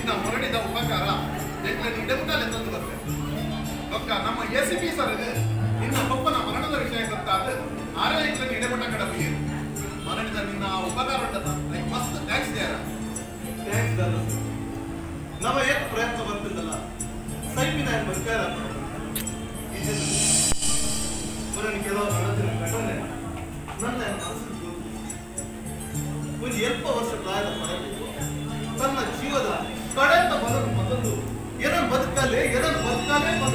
ನಿನ್ನ ಹೊರಡಿದ ಉಪಕಾರ ಎಂಟ್ಲನಿ ಇಡಗುಟ್ಟಲೆ ತಂದು ಬರ್ತೇನೆ ಒಕ್ಕ ನಮ್ಮ ಎ ಸಿ ಪಿ ಸರ್ ಇದು ನಿನ್ನ ಪಪ್ಪನ ಮರಣದ ವಿಷಯ ಗೊತ್ತಾದ ಆರೇ ಎಂಟ್ಲನಿ ಇಡಗುಟ್ಟ ಕಡ ಬೀರು ಮರಣಿದ ನಿನ್ನ ಆ ಉಪಕಾರ ಉಂಟದ ಅದಕ್ಕೆ ಮಸ್ತ್ ಟ್ಯಾಕ್ಸ್ ದೇರ ಥ್ಯಾಂಕ್ಸ್ ದಾದ ನವ ಏಕ ಪ್ರಯತ್ನ ಬರ್ತಿದ್ದಲ್ಲ ಸೈಪಿನ ಬಂಗಾರ ಮರಣ ಕೆಲವು ನಡೆದಿನ ಘಟನೆ ನನ್ನ ಮನಸ್ಸಿಗೆ ಒಂದು ಎಲ್ಪ ವರ್ಷ ಪ್ರಾಯದ ಮರಳಿದ್ದು ತನ್ನ ಜೀವದ ಕಡೆಯಿಂದ ಬದಲು ಮೊದಲು ಏನನ್ನು ಬದುಕಲೆ ಏನನ್ನು ಬದುಕಲೆ